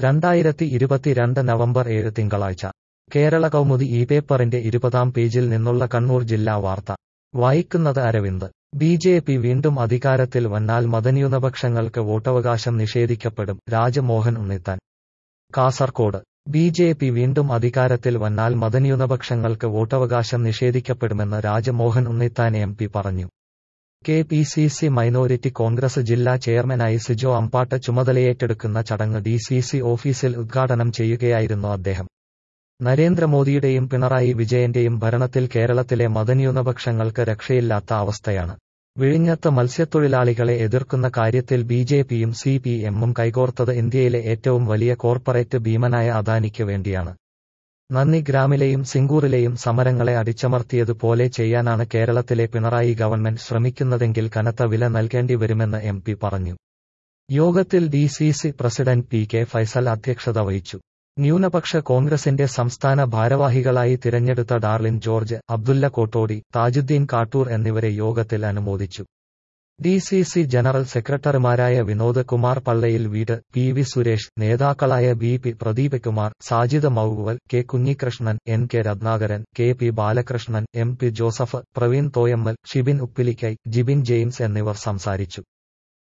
രണ്ടായിരത്തി ഇരുപത്തിരണ്ട് നവംബർ ഏഴ് തിങ്കളാഴ്ച കേരള കൗമുദി ഈ പേപ്പറിന്റെ ഇരുപതാം പേജിൽ നിന്നുള്ള കണ്ണൂർ ജില്ലാ വാർത്ത വായിക്കുന്നത് അരവിന്ദ് ബി ജെ പി വീണ്ടും അധികാരത്തിൽ വന്നാൽ മതന്യൂനപക്ഷങ്ങൾക്ക് വോട്ടവകാശം നിഷേധിക്കപ്പെടും Rajmohan Unnithan Kasaragod B J P വീണ്ടും അധികാരത്തിൽ വന്നാൽ മതന്യൂനപക്ഷങ്ങൾക്ക് വോട്ടവകാശം നിഷേധിക്കപ്പെടുമെന്ന് രാജമോഹൻ ഉണ്ണിത്താൻ എം പി പറഞ്ഞു K P C C minority Congress ജില്ലാ ചെയർമാനായി സിജോ അമ്പാട്ട് ചുമതലയേറ്റെടുക്കുന്ന ചടങ്ങ് ഡി സി സി ഓഫീസിൽ ഉദ്ഘാടനം ചെയ്യുകയായിരുന്നു അദ്ദേഹം നരേന്ദ്രമോദിയുടെയും പിണറായി വിജയന്റെയും ഭരണത്തിൽ കേരളത്തിലെ മതന്യൂനപക്ഷങ്ങൾക്ക് രക്ഷയില്ലാത്ത അവസ്ഥയാണ് വിഴിഞ്ഞത്ത് മത്സ്യത്തൊഴിലാളികളെ എതിർക്കുന്ന കാര്യത്തിൽ ബി ജെ പിയും സി പി എമ്മും കൈകോർത്തത് ഇന്ത്യയിലെ ഏറ്റവും വലിയ കോർപ്പറേറ്റ് ഭീമനായ അദാനിക്ക് വേണ്ടിയാണ് നന്ദിഗ്രാമിലെയും സിംഗൂറിലെയും സമരങ്ങളെ അടിച്ചമർത്തിയതുപോലെ ചെയ്യാനാണ് കേരളത്തിലെ പിണറായി ഗവൺമെന്റ് ശ്രമിക്കുന്നതെങ്കിൽ കനത്ത വില നൽകേണ്ടി വരുമെന്ന് എം പി പറഞ്ഞു യോഗത്തിൽ D C C president P K Faisal അധ്യക്ഷത വഹിച്ചു ന്യൂനപക്ഷ കോൺഗ്രസിന്റെ സംസ്ഥാന ഭാരവാഹികളായി തിരഞ്ഞെടുത്ത ഡാർലിൻ ജോർജ് അബ്ദുല്ല കോട്ടോടി താജുദ്ദീൻ കാട്ടൂർ എന്നിവരെ യോഗത്തിൽ അനുമോദിച്ചു ഡി സി സി ജനറൽ സെക്രട്ടറിമാരായ വിനോദ് കുമാർ പള്ളയിൽ വീട് പി വി സുരേഷ് നേതാക്കളായ B P Pradeep Kumar Sajid Mauval K Kunhikrishnan N K Rathnakaran K P Balakrishnan M P Joseph Praveen Thoyammal Shibin Uppilikkai Jibin James എന്നിവർ സംസാരിച്ചു